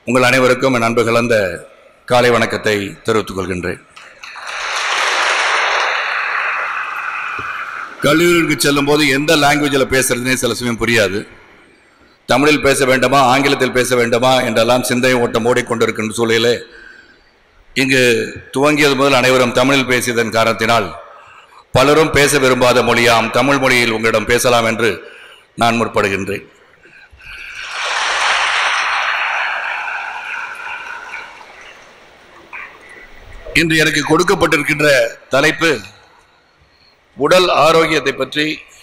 உங்கள் அனைவருக்கும் என் அன்பு கலந்த காலை வணக்கத்தை தெரிவித்துக் கொள்கின்றேன் கல்லூரிக்கு செல்லும் போது எந்த லாங்குவேஜில் பேசுறதுனே சில சமயம் புரியாது தமிழில் பேச வேண்டுமா ஆங்கிலத்தில் பேச வேண்டுமா என்றெல்லாம் சிந்தை ஓட்டம் ஓடிக்கொண்டிருக்கின்ற சூழலிலே இங்கு துவங்கியது முதல் அனைவரும் தமிழில் பேசியதன் காரணத்தினால் பலரும் பேச விரும்பாத மொழியாம் தமிழ் மொழியில் உங்களிடம் பேசலாம் என்று நான் முற்படுகின்றேன் இன்று எனக்கு கொடுக்கப்பட்டிருக்கின்ற தலைப்பு உடல் ஆரோக்கியத்தை பற்றி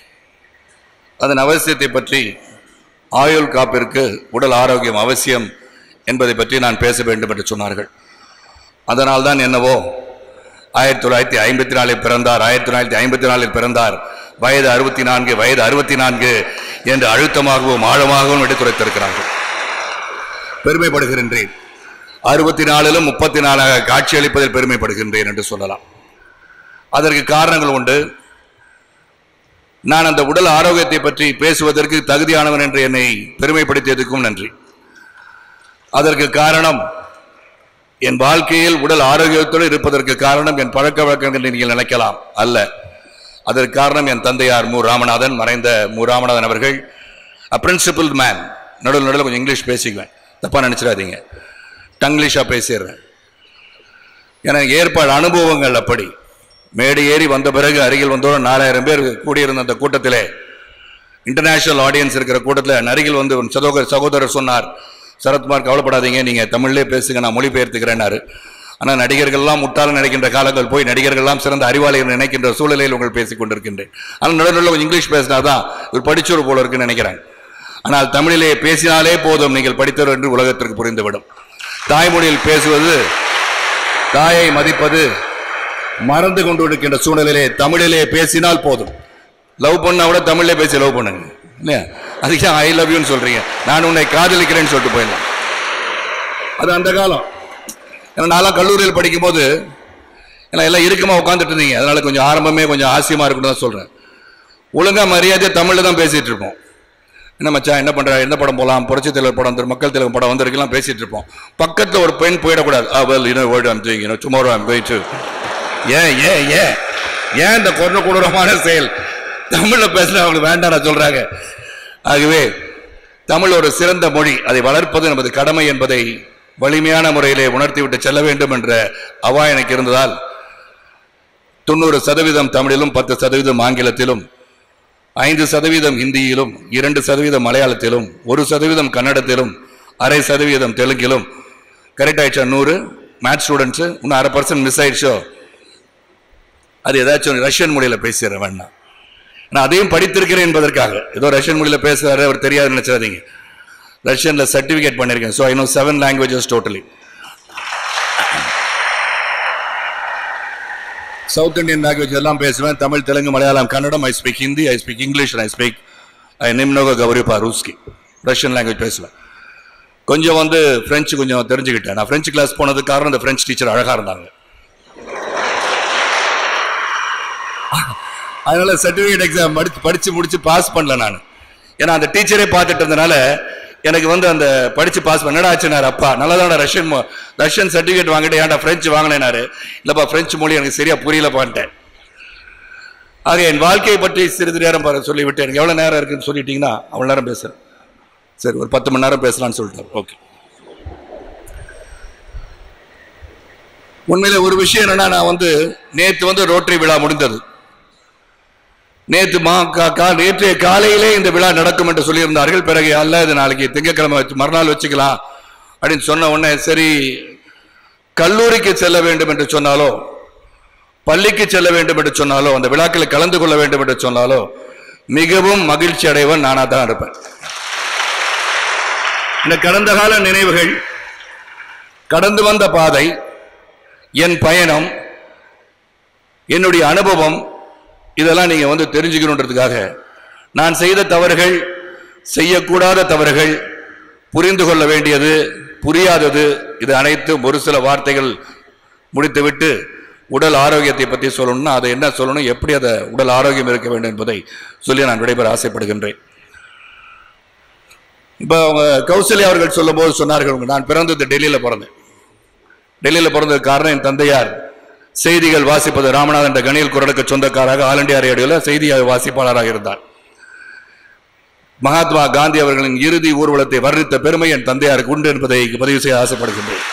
அதன் அவசியத்தை பற்றி ஆயுள் காப்பிற்கு உடல் ஆரோக்கியம் அவசியம் என்பதை பற்றி நான் பேச வேண்டும் என்று சொன்னார்கள் அதனால்தான் என்னவோ ஆயிரத்தி தொள்ளாயிரத்தி ஐம்பத்தி நாலில் பிறந்தார் ஆயிரத்தி தொள்ளாயிரத்தி ஐம்பத்தி நாலில் பிறந்தார் வயது அறுபத்தி நான்கு வயது அறுபத்தி நான்கு என்று அழுத்தமாகவும் ஆழமாகவும் எடுத்துரைத்திருக்கிறார்கள் பெருமைப்படுகின்றேன் அறுபத்தி நாலிலும் முப்பத்தி நாலாக காட்சியளிப்பதில் பெருமைப்படுகின்றேன் என்று சொல்லலாம் அதற்கு காரணங்கள் உண்டு நான் அந்த உடல் ஆரோக்கியத்தை பற்றி பேசுவதற்கு தகுதியானவன் என்று என்னை பெருமைப்படுத்தியதுக்கும் நன்றி அதற்கு காரணம் என் வாழ்க்கையில் உடல் ஆரோக்கியத்தோடு இருப்பதற்கு காரணம் என் பழக்க வழக்கங்கள் என்று நீங்கள் நினைக்கலாம் அல்ல அதற்கு காரணம் என் தந்தையார் மு ராமநாதன் மறைந்த மு ராமநாதன் அவர்கள் அ பிரின்சிபிள் மேன் நடுவில் நடுவில் கொஞ்சம் இங்கிலீஷ் பேசிக்குவேன் தப்பா நினைச்சிடாதீங்க டங்கிலீஷாக பேசிடுறேன் எனக்கு ஏற்பாடு அனுபவங்கள் அப்படி மேடு ஏறி வந்த பிறகு அருகில் வந்தோட நாலாயிரம் பேர் கூடியிருந்த அந்த கூட்டத்திலே இன்டர்நேஷனல் ஆடியன்ஸ் இருக்கிற கூட்டத்தில் அருகில் வந்து ஒரு சகோதரர் சகோதரர் சொன்னார் சரத்குமார் கவலைப்படாதீங்க நீங்கள் தமிழ்லே பேசுங்க நான் மொழிபெயர்த்துக்கிறேன்னாரு ஆனால் நடிகர்கள்லாம் முட்டாள நினைக்கின்ற காலங்கள் போய் நடிகர்கள்லாம் சிறந்த அறிவாளிகள் நினைக்கின்ற சூழ்நிலையில் உங்கள் பேசிக் கொண்டிருக்கின்றேன் ஆனால் நடுவில் கொஞ்சம் இங்கிலீஷ் பேசினாதான் இவர் படிச்சவர் போல இருக்குன்னு நினைக்கிறேன் ஆனால் தமிழிலே பேசினாலே போதும் நீங்கள் படித்தவர் என்று உலகத்திற்கு புரிந்துவிடும் தாய்மொழியில் பேசுவது தாயை மதிப்பது மறந்து கொண்டு இருக்கின்ற சூழ்நிலையிலே தமிழிலே பேசினால் போதும் லவ் பண்ணா கூட தமிழ்லே பேசி லவ் பண்ணுங்க இல்லையா அதுக்கு ஐ லவ் யூன்னு சொல்றீங்க நான் உன்னை காதலிக்கிறேன்னு சொல்லிட்டு போயிடலாம் அது அந்த காலம் ஏன்னா நான்லாம் கல்லூரியில் படிக்கும்போது ஏன்னா எல்லாம் இறுக்கமாக உட்காந்துட்டு இருந்தீங்க அதனால கொஞ்சம் ஆரம்பமே கொஞ்சம் ஆசியமாக இருக்குன்னு தான் சொல்கிறேன் ஒழுங்கா மரியாதை தமிழில் தான் பேசிட்டு இருப்போம் என்ன மச்சான் என்ன பண்ற என்ன படம் போலாம் புரட்சி தலைவர் படம் வந்து மக்கள் தலைவர் படம் வந்திருக்கலாம் பேசிட்டு இருப்போம் பக்கத்துல ஒரு பெண் போயிடக்கூடாது ah well you know word I'm doing you know tomorrow I'm going to ஏன் ஏன் ஏன் ஏன் இந்த கொரோனா கொடூரமான செயல் தமிழ்ல பேசுனா அவங்களுக்கு வேண்டாம் சொல்றாங்க ஆகவே தமிழ் ஒரு சிறந்த மொழி அதை வளர்ப்பது நமது கடமை என்பதை வலிமையான முறையிலே உணர்த்திவிட்டு செல்ல வேண்டும் என்ற அவா எனக்கு இருந்ததால் தொண்ணூறு சதவீதம் தமிழிலும் பத்து சதவீதம் ஆங்கிலத்திலும் ஐந்து சதவீதம் ஹிந்தியிலும் இரண்டு சதவீதம் மலையாளத்திலும் ஒரு சதவீதம் கன்னடத்திலும் அரை சதவீதம் தெலுங்கிலும் கரெக்ட் ஆயிடுச்சா நூறு மேத்ஸ் ஸ்டூடெண்ட்ஸு இன்னும் அரை பர்சன்ட் மிஸ் ஆயிடுச்சோ அது ஏதாச்சும் ரஷ்யன் மொழியில் பேசிடுறேன் வேணாம் நான் அதையும் படித்திருக்கிறேன் என்பதற்காக ஏதோ ரஷ்யன் மொழியில் பேசுறாரு அவர் தெரியாது நினைச்சாதீங்க ரஷ்யன்ல சர்டிபிகேட் பண்ணியிருக்கேன் so I know seven languages totally South Indian language எல்லாம் பேசுவேன் Tamil Telugu Malayalam Kannada I speak Hindi I speak English I speak I நிம்னோக கௌரிப்பா ரூஸ்கி ரஷ்யன் லாங்குவேஜ் பேசுவேன் கொஞ்சம் வந்து பிரெஞ்சு கொஞ்சம் தெரிஞ்சுக்கிட்டேன் நான் பிரெஞ்சு கிளாஸ் போனதுக்கு காரணம் இந்த பிரெஞ்சு டீச்சர் அழகா இருந்தாங்க அதனால சர்டிஃபிகேட் எக்ஸாம் படிச்சு படிச்சு முடிச்சு பாஸ் பண்ணல நான் ஏன்னா அந்த டீச்சரே பார்த்துட்டு இருந்தனால எனக்கு வந்து அந்த படிச்சு பாஸ் பண்ணடா ஆச்சுனாரு அப்பா நல்லதான ரஷ்யன் மொ- ரஷ்யன் சர்டிஃபிகேட் வாங்கிட்டு ஏன்டா பிரெஞ்சு வாங்கினேனாரு இல்லப்பா பிரெஞ்சு மொழி எனக்கு சரியா புரியலப்பான்ட்டேன் ஆக என் வாழ்க்கையை பற்றி சிறிது நேரம் பாரு சொல்லிவிட்டு எனக்கு எவ்வளவு நேரம் இருக்குன்னு சொல்லிட்டீங்கன்னா அவ்வளவு நேரம் பேசுறேன் சரி ஒரு பத்து மணி நேரம் பேசலாம்னு சொல்லிட்டார் ஓகே உண்மையில ஒரு விஷயம் என்னன்னா நான் வந்து நேத்து வந்து ரோட்டரி விழா முடிந்தது நேத்து மா கா- கா- நேற்றைய காலையிலே இந்த விழா நடக்கும் என்று சொல்லியிருந்தார்கள் பிறகு அல்ல இது நாளைக்கு திங்கட்கிழமை வச்சு மறுநாள் வச்சுக்கலாம் அப்படின்னு சொன்ன உடனே சரி கல்லூரிக்கு செல்ல வேண்டும் என்று சொன்னாலோ பள்ளிக்கு செல்ல வேண்டும் என்று சொன்னாலோ அந்த விழாக்களில் கலந்து கொள்ள வேண்டும் என்று சொன்னாலோ மிகவும் மகிழ்ச்சி அடைவன் நானா தான் இருப்பேன் இந்த கடந்த கால நினைவுகள் கடந்து வந்த பாதை என் பயணம் என்னுடைய அனுபவம் இதெல்லாம் நீங்க வந்து தெரிஞ்சுக்கணுன்றதுக்காக நான் செய்த தவறுகள் செய்யக்கூடாத தவறுகள் புரிந்து கொள்ள வேண்டியது புரியாதது இது அனைத்தும் ஒரு சில வார்த்தைகள் முடித்துவிட்டு உடல் ஆரோக்கியத்தை பற்றி சொல்லணும்னா அதை என்ன சொல்லணும் எப்படி அதை உடல் ஆரோக்கியம் இருக்க வேண்டும் என்பதை சொல்லி நான் விடைபெற ஆசைப்படுகின்றேன் இப்போ அவங்க கௌசல்யா அவர்கள் சொல்லும்போது சொன்னார்கள் நான் பிறந்தது டெல்லியில பிறந்தேன் டெல்லியில பிறந்ததுக்கு காரணம் என் தந்தையார் செய்திகள் வாசிப்பது ராமநாதன் என்ற கணியல் குரலுக்கு சொந்தக்காராக ஆல் இண்டியா ரேடியோவில் செய்தி வாசிப்பாளராக இருந்தார் மகாத்மா காந்தி அவர்களின் இறுதி ஊர்வலத்தை வர்ணித்த பெருமை என் தந்தையாருக்கு உண்டு என்பதை பதிவு செய்ய ஆசைப்படுகின்றேன்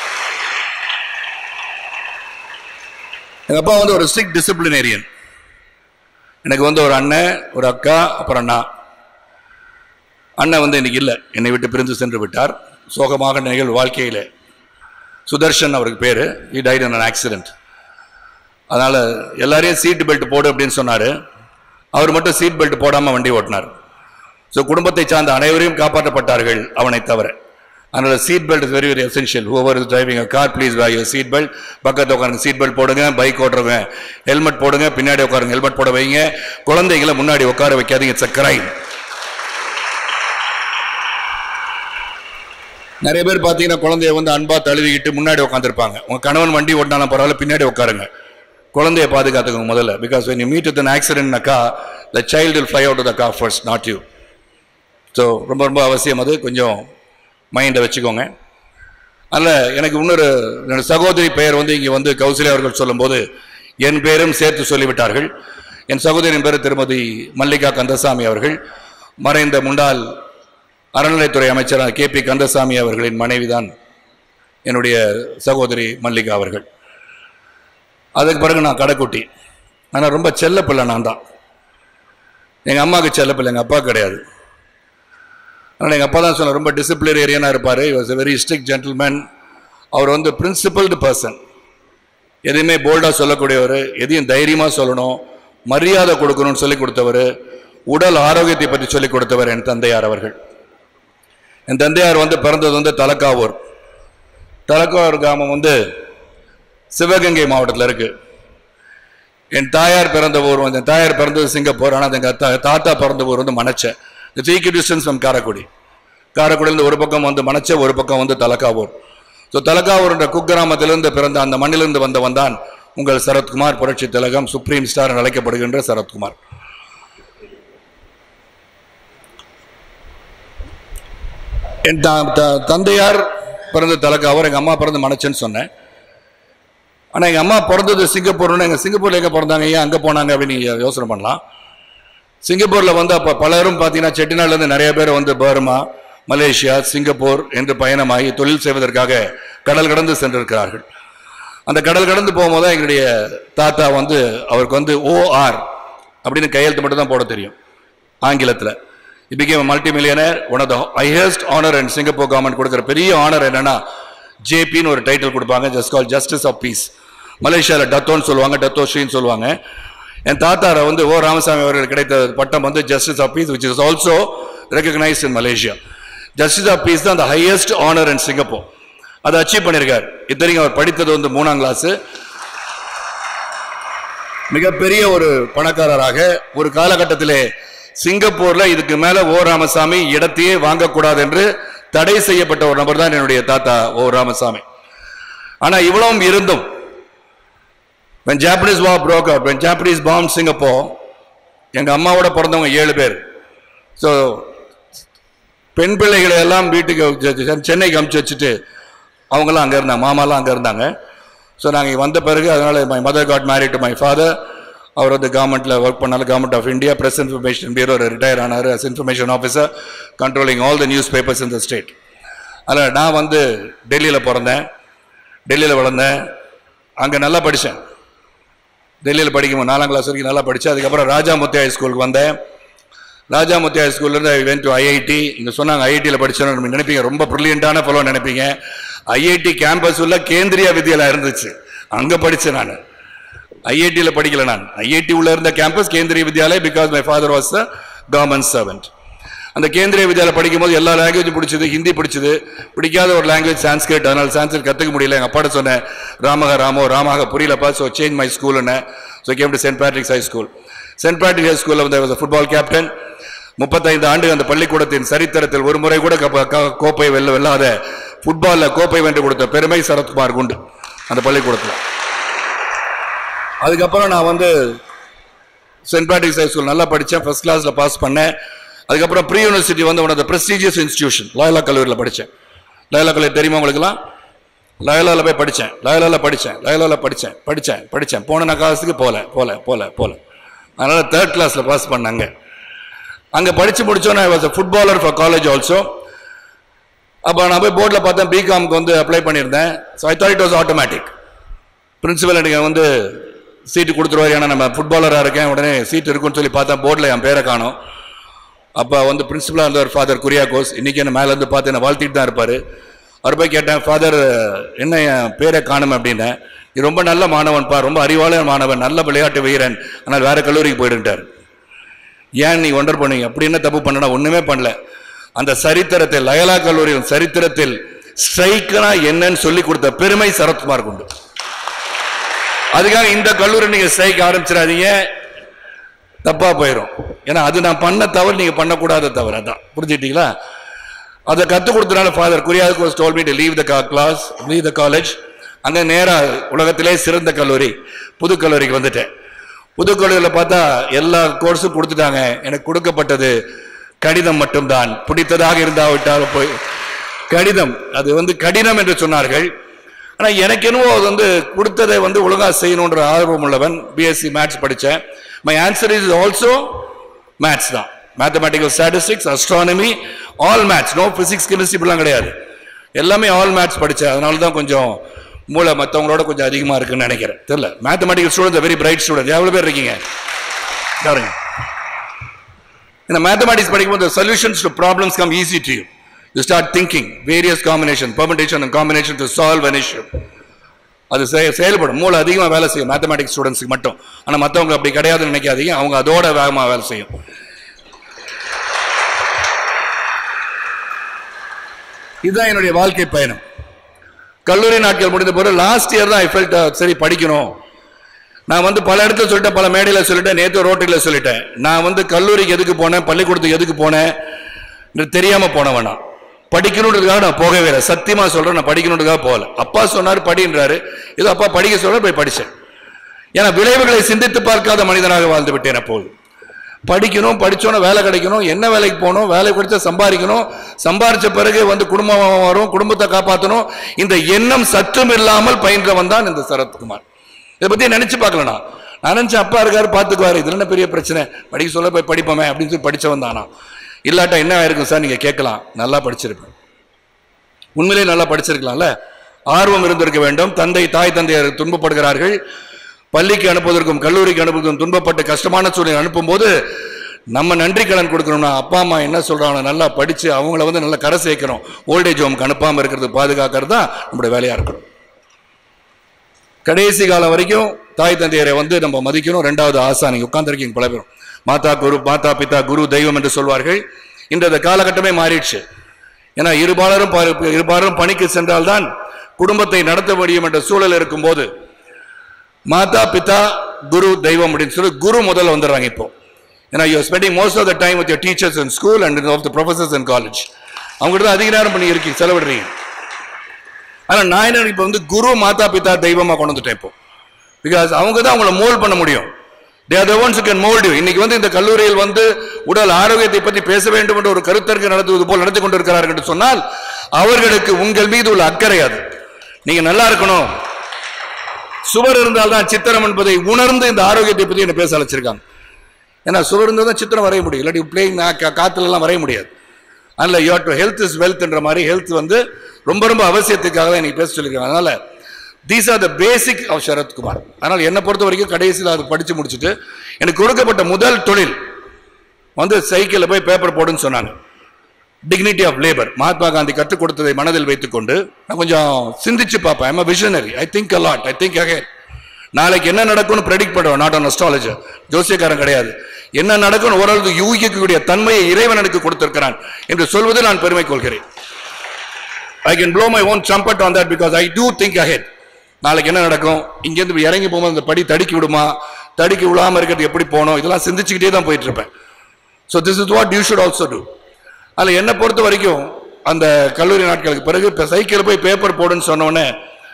எங்க அப்பா வந்து ஒரு ஸ்ட்ரிக்ட் டிசிப்ளினேரியன் எனக்கு வந்து ஒரு அண்ணன் ஒரு அக்கா அப்புறம் நான் அண்ணன் வந்து இன்னைக்கு இல்லை என்னை விட்டு பிரிந்து சென்று விட்டார் சோகமாக நிகழ் வாழ்க்கையில் சுதர்ஷன் அவருக்கு பேர் இ டைட் இன் ஆக்சிடென்ட் அதனால் எல்லாரையும் சீட் பெல்ட் போடு அப்படின்னு சொன்னார் அவர் மட்டும் சீட் பெல்ட் போடாமல் வண்டி ஓட்டினார் ஸோ குடும்பத்தை சார்ந்த அனைவரையும் காப்பாற்றப்பட்டார்கள் அவனை தவிர அதனால seat belt is very very essential whoever is driving a car please wear your seat belt பக்கத்தில் உட்காருங்க சீட் பெல்ட் போடுங்க பைக் ஓட்டுறவங்க ஹெல்மெட் போடுங்க பின்னாடி உட்காருங்க ஹெல்மெட் போட வைங்க குழந்தைகளை முன்னாடி உட்கார வைக்காதீங்க இட்ஸ் அ கிரைம் நிறைய பேர் பார்த்தீங்கன்னா குழந்தைய வந்து அன்பா தழுவிக்கிட்டு முன்னாடி உட்காந்துருப்பாங்க உங்க கணவன் வண்டி ஓட்டினாலும் பரவாயில்ல பின்னாடி உட்காருங்க குழந்தைய பாதுகாத்துக்கோங்க முதல்ல because when you meet with an accident in a car the child will fly out of the car first not you so ரொம்ப ரொம்ப அவசியம் அது கொஞ்சம் மைண்டை வச்சுக்கோங்க அதில் எனக்கு இன்னொரு என்னோட சகோதரி பெயர் வந்து இங்கே வந்து கௌசல்யா அவர்கள் சொல்லும்போது என் பேரும் சேர்த்து சொல்லிவிட்டார்கள் என் சகோதரியின் பேர் திருமதி மல்லிகா கந்தசாமி அவர்கள் மறைந்த முன்னாள் அறநிலைத்துறை அமைச்சர் கே பி கந்தசாமி அவர்களின் மனைவிதான் என்னுடைய சகோதரி மல்லிகா அவர்கள் அதுக்கு பிறகு நான் கடைக்குட்டி ஆனால் ரொம்ப செல்ல பிள்ளை நான் தான் எங்கள் அம்மாவுக்கு செல்ல பிள்ளை எங்கள் அப்பா கிடையாது அதனால் எங்கள் அப்பா தான் சொன்ன ரொம்ப டிசிப்ளினேரியனாக இருப்பார் was a very strict gentleman அவர் வந்து பிரின்சிபல்டு பர்சன் எதையுமே போல்டாக சொல்லக்கூடியவர் எதையும் தைரியமாக சொல்லணும் மரியாதை கொடுக்கணும்னு சொல்லி கொடுத்தவர் உடல் ஆரோக்கியத்தை பற்றி சொல்லி கொடுத்தவர் என் தந்தையார் அவர்கள் என் தந்தையார் வந்து பிறந்தது வந்து தலக்காவூர் தலக்காவூர் கிராமம் வந்து சிவகங்கை மாவட்டத்தில் இருக்கு என் தாயார் பிறந்த ஊர் வந்து என் தாயார் பிறந்தது சிங்கப்பூர் ஆனால் எங்கள் தா- தாத்தா பிறந்த ஊர் வந்து மணச்ச த்ரீ டிஸ்டன்ஸ் ஃப்ரம் காரைக்குடி காரைக்குடியிலிருந்து ஒரு பக்கம் வந்து மணச்ச ஒரு பக்கம் வந்து தலக்காவூர் ஸோ தலக்காவூர் என்ற குக்கிராமத்திலிருந்து பிறந்த அந்த மண்ணிலிருந்து வந்தவன் தான் உங்கள் சரத்குமார் புரட்சி திலகம் சுப்ரீம் ஸ்டார் என அழைக்கப்படுகின்ற சரத்குமார் என் த- த- தந்தையார் பிறந்த தலக்காவூர் எங்கள் அம்மா பிறந்த மணச்சன்னு சொன்னேன் ஆனால் எங்கள் அம்மா பிறந்தது சிங்கப்பூர்னு எங்கள் சிங்கப்பூரில் எங்கே பிறந்தாங்க ஏன் அங்கே போனாங்க அப்படின்னு நீங்கள் யோசனை பண்ணலாம் சிங்கப்பூரில் வந்து அப்போ பலரும் பார்த்தீங்கன்னா செட்டிநாடுலேருந்து நிறைய பேர் வந்து பர்மா மலேசியா சிங்கப்பூர் என்று பயணமாகி தொழில் செய்வதற்காக கடல் கடந்து சென்றிருக்கிறார்கள் அந்த கடல் கடந்து போகும்போது தான் எங்களுடைய தாத்தா வந்து அவருக்கு வந்து ஓஆர் அப்படின்னு கையெழுத்து மட்டும் தான் போட தெரியும் ஆங்கிலத்தில் இப்படிக்கே multi millionaire one of the highest honour and Singapore government கொடுக்குற பெரிய ஆனர் என்னன்னா ஜேபின்னு ஒரு டைட்டில் கொடுப்பாங்க just call justice of peace மலேசியாவில் டத்தோன்னு சொல்லுவாங்க டத்தோஸ்ரீன்னு சொல்லுவாங்க என் தாத்தாரை வந்து ஓ ராமசாமி அவர்கள் கிடைத்த பட்டம் வந்து justice of peace which is also recognised in Malaysia justice of peace தான் அந்த ஹையஸ்ட் ஆனர் இன் சிங்கப்பூர் அதை அச்சீவ் பண்ணியிருக்கார் இத்தனைக்கும் அவர் படித்தது வந்து மூணாம் கிளாஸ் மிகப்பெரிய ஒரு பணக்காரராக ஒரு காலகட்டத்திலே சிங்கப்பூர்ல இதுக்கு மேல ஓ ராமசாமி இடத்தையே வாங்கக்கூடாது என்று தடை செய்யப்பட்ட ஒரு நபர் தான் என்னுடைய தாத்தா ஓ ராமசாமி ஆனா இவ்வளவும் இருந்தும் when Japanese war broke out when Japanese bombed Singapore எங்க அம்மாவோட பிறந்தவங்க ஏழு பேர் ஸோ பெண் பிள்ளைகளை எல்லாம் வீட்டுக்கு செ- சென்னைக்கு அமுச்சு வச்சுட்டு அவங்களாம் அங்கே இருந்தாங்க மாமாலாம் அங்கே இருந்தாங்க ஸோ நாங்கள் வந்த பிறகு அதனால் my mother got married to my father அவர் வந்து கவர்மெண்ட்டில் ஒர்க் பண்ணாலும் government of India Press Information Bureau retire ஆனார் as information officer controlling all the news papers in the state அதில் நான் வந்து டெல்லியில் பிறந்தேன் டெல்லியில் வளர்ந்தேன் அங்கே நல்லா படித்தேன் டெல்லியில் படிக்கும்போது நாலாம் கிளாஸ் வரைக்கும் நல்லா படித்தேன் அதுக்கப்புறம் ராஜா முத்தியா ஸ்கூலுக்கு வந்தேன் ராஜா முத்தியா ஸ்கூல்லேருந்து ஐ வென்ட் டு ஐஐடி இங்கே சொன்னாங்க ஐஐடியில் படிச்சோன்னு நினைப்பீங்க ரொம்ப ப்ரில்லியண்டான ஃபெலோ நினைப்பீங்க ஐஐடி கேம்பஸ் உள்ள கேந்திரிய வித்யாலயா இருந்துச்சு அங்கே படித்தேன் நான் ஐஐடியில் படிக்கல நான் ஐஐடி உள்ள இருந்த campus Kendriya Vidyalaya because my father was the government servant அந்த கேந்திரிய வித்யாலயா படிக்கும்போது எல்லா லாங்குவேஜும் பிடிச்சது ஹிந்தி பிடிச்சது பிடிக்காத ஒரு லாங்குவேஜ் சான்ஸ்கிரிட் அதனால சான்ஸ்கிரிட் கற்றுக்க முடியல எங்கள் அப்பாட்ட சொன்னேன் ராமக ராமோ ராமாக புரியலப்பா ஸோ சேஞ்ச் மை ஸ்கூல்னு so came to Saint Patrick's high school Saint Patrick high ஸ்கூலில் வந்து ஃபுட்பால் கேப்டன் முப்பத்தைந்து ஆண்டு அந்த பள்ளிக்கூடத்தின் சரித்திரத்தில் ஒரு முறை கூட கப்ப- க- கோப்பை வெல்ல வெல்லாத ஃபுட்பாலில் கோப்பை வென்று கொடுத்த பெருமை சரத்குமார் உண்டு அந்த பள்ளிக்கூடத்தில் அதுக்கப்புறம் நான் வந்து சென்ட் பேட்ரிக்ஸ் ஹை ஸ்கூல் நல்லா படித்தேன் ஃபர்ஸ்ட் கிளாஸில் பாஸ் பண்ணேன் அதுக்கப்புறம் ப்ரீ யூனிவர்சிட்டி வந்து one of the prestigious institution Loyola கல்லூரியில் படித்தேன் லாயலா கல்லூரி தெரியுமா உங்களுக்குலாம் லயலாவில் போய் படித்தேன் லயலாவில் படித்தேன் லயலாவில் படித்தேன் படித்தேன் படித்தேன் போன நான் காலத்துக்கு போகல போகல போகல போகல அதனால் தேர்ட் கிளாஸில் பாஸ் பண்ணாங்க அங்கே படித்து முடிச்சோன்னே I was a footballer for college also அப்போ நான் போய் போர்டில் பார்த்தேன் பிகாம்க்கு வந்து அப்ளை பண்ணியிருந்தேன் so I thought it was automatic principal எனக்கு வந்து சீட்டு கொடுத்துருவாரு ஏன்னா நம்ம ஃபுட்பாலராக இருக்கேன் உடனே சீட் இருக்குன்னு சொல்லி பார்த்தேன் போர்டில் என் பேரை காணும் அப்போ வந்து பிரின்சிபலாக இருந்தவர் ஃபாதர் குரியாகோஸ் இன்றைக்கி என்ன மேலேருந்து பார்த்து என்னை வாழ்த்திட்டு தான் இருப்பார் அவர் போய் கேட்டேன் ஃபாதர் என்ன என் பேரை காணும் அப்படின்னேன் நீ ரொம்ப நல்ல மாணவன்ப்பா ரொம்ப அறிவாளர் மாணவன் நல்ல விளையாட்டு வீரன் ஆனால் வேற கல்லூரிக்கு போயிடுன்ட்டார் ஏன் நீ ஒண்டர் பண்ணீங்க அப்படி என்ன தப்பு பண்ணனா ஒண்ணுமே பண்ணல அந்த சரித்திரத்தில் லயலா கல்லூரியின் சரித்திரத்தில் ஸ்ட்ரைக்கனா என்னன்னு சொல்லி கொடுத்த பெருமை சரத்குமார் உண்டு அதுக்காக இந்த கல்லூரி நீங்க ஸ்ட்ரைக் ஆரம்பிச்சிடாதீங்க தப்பா போயிடும் ஏன்னா அது நான் பண்ண தவறு நீங்க பண்ணக்கூடாத தவறு அதான் புரிஞ்சுட்டீங்களா அதை கற்றுக் கொடுத்தனால father Kuriakose told me to leave the class leave the college அங்கே நேராக உலகத்திலே சிறந்த கல்லூரி புது கல்லூரிக்கு வந்துட்டேன் புது கல்லூரியில் பார்த்தா எல்லா கோர்ஸும் கொடுத்துட்டாங்க எனக்கு கொடுக்கப்பட்டது கடிதம் மட்டும்தான் பிடித்ததாக இருந்தாவிட்டால் போய் கடிதம் அது வந்து கடினம் என்று சொன்னார்கள் ஆனால் எனக்கு என்னவோ அது வந்து கொடுத்ததை வந்து ஒழுங்காக செய்யணுன்ற ஆர்வம் உள்ளவன் பிஎஸ்சி மேத்ஸ் படித்தேன் my answer is also maths தான் mathematical statistics astronomy all maths no physics chemistry இப்படிலாம் கிடையாது எல்லாமே ஆல் மேத்ஸ் படித்தேன் அதனால தான் கொஞ்சம் மூளை மற்றவங்களோட கொஞ்சம் அதிகமாக இருக்குன்னு நினைக்கிறேன் தெரியல mathematical student very bright student எவ்வளோ பேர் இருக்கீங்க பாருங்க இந்த மேத்தமெட்டிக்ஸ் படிக்கும்போது solutions to problems come easy to you you start thinking various combination permutation and combination to solve an issue அது செய- செயல்படும் மூளை அதிகமாக வேலை செய்யும் மேத்தமெட்டிக்ஸ் ஸ்டூடெண்ட்ஸுக்கு மட்டும் ஆனால் மற்றவங்க அப்படி கிடையாதுன்னு நினைக்காதீங்க அவங்க அதோட வேகமாக வேலை செய்யும் இதுதான் என்னுடைய வாழ்க்கை பயணம் கல்லூரி நாட்கள் முடிந்த பிறகு லாஸ்ட் இயர் தான் ஐ ஃபெல்ட் சரி படிக்கணும் நான் வந்து பல இடத்துல சொல்லிட்டேன் பல மேடையில் சொல்லிட்டேன் நேற்று ரோட்டில் சொல்லிட்டேன் நான் வந்து கல்லூரிக்கு எதுக்கு போனேன் பள்ளிக்கூடத்துக்கு எதுக்கு போனேன் என்று தெரியாம போனவன் நான் படிக்கணுன்றதுக்காக நான் போகவே இல்லை சத்தியமா சொல்றேன் நான் படிக்கணுன்றதுக்காக போகல அப்பா சொன்னார் படின்றாரு ஏதோ அப்பா படிக்க சொல்ற போய் படிச்சேன் ஏன்னா விளைவுகளை சிந்தித்து பார்க்காத மனிதனாக வாழ்ந்து விட்டேன் அப்போது படிக்கணும் படிச்சோன்னா வேலை கிடைக்கணும் என்ன வேலைக்கு போகணும் வேலை கிடைச்சா சம்பாதிக்கணும் சம்பாரிச்ச பிறகு வந்து குடும்பம் வரும் குடும்பத்தை காப்பாற்றணும் இந்த எண்ணம் சற்றும் இல்லாமல் பயின்றவன் தான் இந்த சரத்குமார் இதை பத்தி நினைச்சு பார்க்கல நான் நான் நினைச்சேன் அப்பா இருக்காரு பார்த்துக்குவாரு இதுல என்ன பெரிய பிரச்சனை படிக்க சொல்ல போய் படிப்போமே அப்படின்னு சொல்லி படிச்சவன் தானா இல்லாட்டா என்ன ஆயிருக்கும் சார் நீங்க கேட்கலாம் நல்லா படிச்சிருப்பேன் உண்மையிலேயே நல்லா படிச்சிருக்கலாம்ல ஆர்வம் இருந்திருக்க வேண்டும் தந்தை தாய் தந்தையர் துன்பப்படுகிறார்கள் பள்ளிக்கு அனுப்புவதற்கும் கல்லூரிக்கு அனுப்புவதற்கும் துன்பப்பட்டு கஷ்டமான சூழ்நிலை அனுப்பும்போது நம்ம நன்றி கடன் கொடுக்கணும்னா அப்பா அம்மா என்ன சொல்றாங்க நல்லா படிச்சு அவங்கள வந்து நல்லா கரை சேர்க்கணும் ஓல்டேஜ் ஹோம்க்கு அனுப்பாம இருக்கிறது பாதுகாக்கிறது தான் நம்முடைய வேலையா இருக்கணும் கடைசி காலம் வரைக்கும் தாய் தந்தையரை வந்து நம்ம மதிக்கணும் ரெண்டாவது ஆசா நீங்க உட்கார்ந்துருக்கீங்க பல பேரும் மாதா குரு மாதா பிதா குரு தெய்வம் என்று சொல்வார்கள் இன்று அந்த காலகட்டமே மாறிடுச்சு ஏன்னா இருபாலரும் ப- இருபாலரும் பணிக்கு சென்றால்தான் குடும்பத்தை நடத்த முடியும் என்ற சூழல் இருக்கும்போது மாதா பிதா குரு தெய்வம் அப்படின்னு சொல்லி குரு முதல்ல வந்துடுறாங்க இப்போ ஏன்னா you spending most of the time with your teachers in school and of the professors in college அவங்ககிட்ட தான் அதிக நேரம் பண்ணி இருக்கீங்க செலவிடுறீங்க ஆனா நான் என்ன இப்போ வந்து குரு மாதா பிதா தெய்வமா கொண்டு வந்துட்டேன் இப்போ பிகாஸ் அவங்க தான் அவங்கள மோல்ட் பண்ண முடியும் they are the ones can mould you இன்னைக்கு வந்து இந்த கல்லூரியில் வந்து உடல் ஆரோக்கியத்தை பற்றி பேச வேண்டும் என்ற ஒரு கருத்தரங்கு நடத்துவது போல் நடத்தி கொண்டிருக்கிறார்கள் என்று சொன்னால் அவர்களுக்கு உங்கள் மீது உள்ள அக்கறை அது நீங்க நல்லா இருக்கணும் சுவர் இருந்தால் தான் சித்திரம் என்பதை உணர்ந்து இந்த ஆரோக்கியத்தை பற்றி என்ன பேச அழைச்சிருக்காங்க ஏன்னா சுவர் இருந்தால் தான் சித்திரம் வரைய முடியும் இல்லாட்டி பிளேயிங் காத்துல எல்லாம் வரைய முடியாது அதில் யோர் டு ஹெல்த் இஸ் வெல்த்ன்ற மாதிரி ஹெல்த் வந்து ரொம்ப ரொம்ப அவசியத்துக்காக தான் எனக்கு பேச சொல்லியிருக்காங்க அதனால these are the basic of Sarathkumar அதனால் என்னை பொறுத்த வரைக்கும் கடைசியில் அது படித்து முடிச்சுட்டு எனக்கு கொடுக்கப்பட்ட முதல் தொழில் வந்து சைக்கிளில் போய் பேப்பர் போடுன்னு சொன்னாங்க dignity of labour Mahatma Gandhi கற்றுக் கொடுத்ததை மனதில் வைத்துக்கொண்டு நான் கொஞ்சம் சிந்திச்சு பார்ப்பேன் I'm visionary I think a lot I think okay நாளைக்கு என்ன நடக்கும்னு ப்ரெடிக்ட் பண்ணுவேன் நாட் ஆன் அஸ்ட்ராலஜர் ஜோசியக்காரன் கிடையாது என்ன நடக்கும் ஓரளவு யூகிக்கக்கூடிய தன்மையை இறைவன் எனக்கு கொடுத்திருக்கிறான் என்று சொல்வது நான் பெருமை கொள்கிறேன் I can blow my own trumpet on that because I do think ahead நாளைக்கு என்ன நடக்கும் இங்கேருந்து இப்படி இறங்கி போகும்போது அந்த படி தடுக்கி விடுமா தடுக்கி விடாம இருக்கிறது எப்படி போகணும் இதெல்லாம் சிந்திச்சுக்கிட்டே தான் போயிட்டு இருப்பேன் so this is what you should also do அதில் என்னை பொறுத்த வரைக்கும் அந்த கல்லூரி நாட்களுக்கு பிறகு இப்போ சைக்கிள் போய் பேப்பர் போடுன்னு சொன்ன உடனே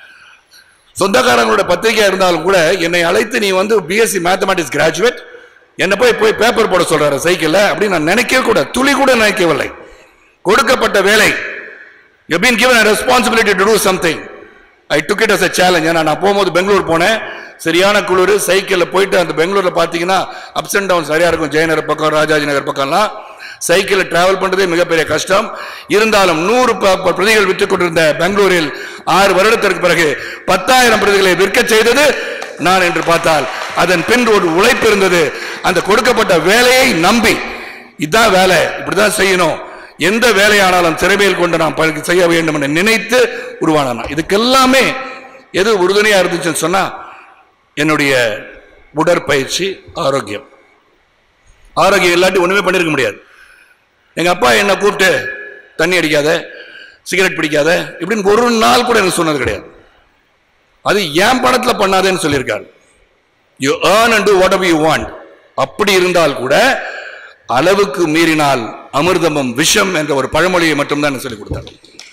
சொந்தக்காரங்களோட பத்திரிகையா இருந்தாலும் கூட என்னை அழைத்து நீ வந்து பிஎஸ்சி மேத்தமெட்டிக்ஸ் கிராஜுவேட் என்ன போய் போய் பேப்பர் போட சொல்றாரு சைக்கிள்ல அப்படின்னு நான் நினைக்கவே கூட துளி கூட நினைக்கவில்லை கொடுக்கப்பட்ட வேலை you been given a responsibility to do something I took it as a challenge ஏன்னா நான் போகும்போது பெங்களூர் போனேன் சரியான குளிர் சைக்கிளில் போயிட்டு அந்த பெங்களூர்ல பார்த்தீங்கன்னா அப்ஸ் அண்ட் டவுன் சரியா இருக்கும் ஜெயநகர் பக்கம் ராஜாஜி நகர் பக்கம்லாம் சைக்கிளில் டிராவல் பண்றதே மிகப்பெரிய கஷ்டம் இருந்தாலும் நூறு ப- ப- பிரதிகள் விற்றுக் கொண்டிருந்த பெங்களூரில் ஆறு வருடத்திற்கு பிறகு பத்தாயிரம் பிரதிகளை விற்க செய்தது நான் என்று பார்த்தால் அதன் பின் ஒரு உழைப்பு இருந்தது அந்த கொடுக்கப்பட்ட வேலையை நம்பி இதான் வேலை இப்படிதான் செய்யணும் எந்த வேலையானாலும் திறமையில் கொண்டு நாம் ப- செய்ய வேண்டும் என்று நினைத்து உருவானா இதுக்கெல்லாமே எது உறுதுணையா இருந்துச்சுன்னு சொன்னா என்னுடைய உடற்பயிற்சி ஆரோக்கியம் ஆரோக்கியம் இல்லாட்டி ஒண்ணுமே பண்ணிருக்க முடியாது எங்க அப்பா என்ன கூப்பிட்டு தண்ணி அடிக்காத சிகரெட் பிடிக்காத இப்படின்னு ஒரு நாள் கூட எனக்கு சொன்னது கிடையாது அது என் பணத்துல பண்ணாதேன்னு சொல்லியிருக்காரு you earn and do whatever you want அப்படி இருந்தால் கூட அளவுக்கு மீறினால் அமிர்தமும் விஷம் என்ற ஒரு பழமொழியை மட்டும்தான் எனக்கு சொல்லிக் கொடுத்தார்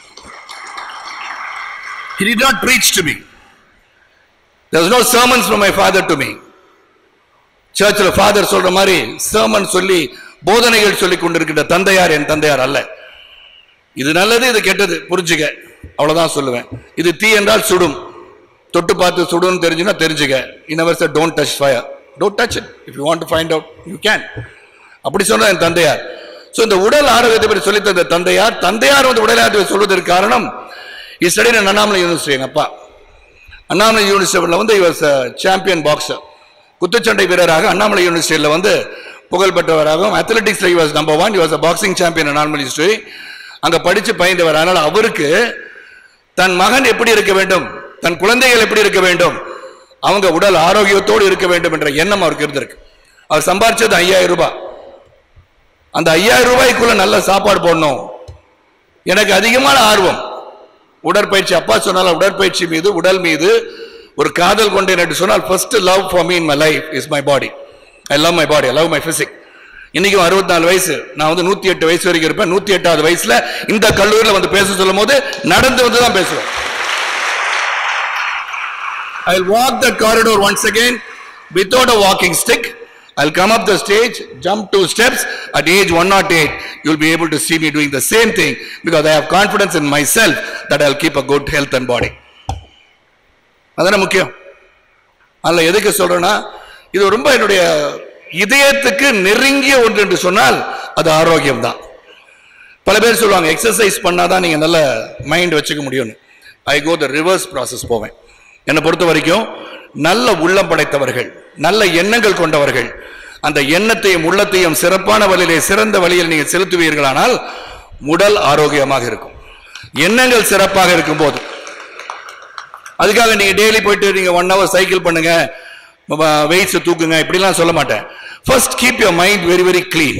He did not preach to me. There was no sermons from my father to me. சர்ச்சில் ஃபாதர் சொல்ற மாதிரி sermon சொல்லி போதனைகள் சொல்லி கொண்டிருக்கின்ற தந்தையார் என் தந்தையார் அல்ல இது நல்லது இது கெட்டது புரிஞ்சுக்க அவ்வளவுதான் சொல்லுவேன் இது தீ என்றால் சுடும் தொட்டு பார்த்து சுடுன்னு தெரிஞ்சுன்னா தெரிஞ்சுக்க இன்னவர் sir don't touch fire don't touch it if you want to find out you can அப்படி சொன்ன என் தந்தையார் ஸோ இந்த உடல் ஆரோக்கியத்தை பற்றி சொல்லித் தந்த தந்தையார் தந்தையார் வந்து உடல் ஆரோக்கியத்தை சொல்வதற்கு காரணம் இஸ்டடி அண்ணாமலை யூனிவர்சிட்டி எங்க அப்பா அண்ணாமலை யூனிவர்சிட்டியில் வந்து இவர் சாம்பியன் பாக்ஸர் குத்துச்சண்டை வீரராக அண்ணாமலை யூனிவர்சிட்டியில் வந்து புகழ் பெற்றவராகவும் அத்லெட்டிக்ஸ்ல was number one was boxing champion Annamalai university அங்க படிச்சு பயின்றவர் அதனால அவருக்கு தன் மகன் எப்படி இருக்க வேண்டும் தன் குழந்தைகள் எப்படி இருக்க வேண்டும் அவங்க உடல் ஆரோக்கியத்தோடு இருக்க வேண்டும் என்ற எண்ணம் அவருக்கு இருந்திருக்கு அவர் சம்பாரிச்சது ஐயாயிரம் ரூபாய் அந்த ஐயாயிரம் ரூபாய்க்குள்ள நல்ல சாப்பாடு போடணும் எனக்கு அதிகமான ஆர்வம் உடற்பயிற்சி அப்பா சொன்னால உடற்பயிற்சி மீது உடல் மீது ஒரு காதல் கொண்டேன் என்று சொன்னால் first love for me in my life is my body I love my body I love my physique இன்னைக்கும் அறுபத்தி நாலு வயசு நான் வந்து நூத்தி எட்டு வயசு வரைக்கும் இருப்பேன் நூத்தி எட்டாவது வயசுல இந்த கல்லூரியில வந்து பேச சொல்லும் போது நடந்து வந்து தான் பேசுவேன் I'll walk the corridor once again without a walking stick. I'll come up the stage, jump two steps. At age 108, you'll be able to see me doing the same thing because I have confidence in myself that I'll keep a good health and body. அதான முக்கியம் அதில் எதுக்கு சொல்றேன்னா இது ரொம்ப என்னுடைய இதயத்துக்கு நெருங்கிய ஒன்று என்று சொன்னால் அது ஆரோக்கியம் தான் பல பேர் சொல்லுவாங்க எக்ஸசைஸ் பண்ணாதான் நீங்க நல்ல மைண்ட் வச்சுக்க முடியும்னு ஐ கோ த ரிவர்ஸ் ப்ராசஸ் போவேன் என்னை பொறுத்த வரைக்கும் நல்ல உள்ளம் படைத்தவர்கள் நல்ல எண்ணங்கள் கொண்டவர்கள் அந்த எண்ணத்தையும் உள்ளத்தையும் சிறப்பான வழியிலே சிறந்த வழியில் நீங்கள் செலுத்துவீர்களானால் உடல் ஆரோக்கியமாக இருக்கும் எண்ணங்கள் சிறப்பாக இருக்கும்போது அதுக்காக நீங்க டெய்லி போயிட்டு நீங்க ஒன் ஹவர் சைக்கிள் பண்ணுங்க வெயிட்ஸ் தூக்குங்க இப்படிலாம் சொல்ல மாட்டேன் first keep your mind very very clean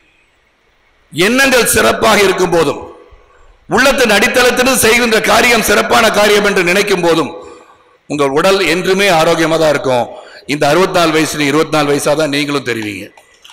எண்ணங்கள் சிறப்பாக இருக்கும் போதும் உள்ளத்தின் அடித்தளத்திலிருந்து செய்கின்ற காரியம் சிறப்பான காரியம் என்று நினைக்கும் போதும் உங்கள் உடல் என்றுமே ஆரோக்கியமா தான் இருக்கும் இந்த அறுபத்தி நாலு வயசுல இருபத்தி நாலு வயசா தான் நீங்களும் தெரிவிங்க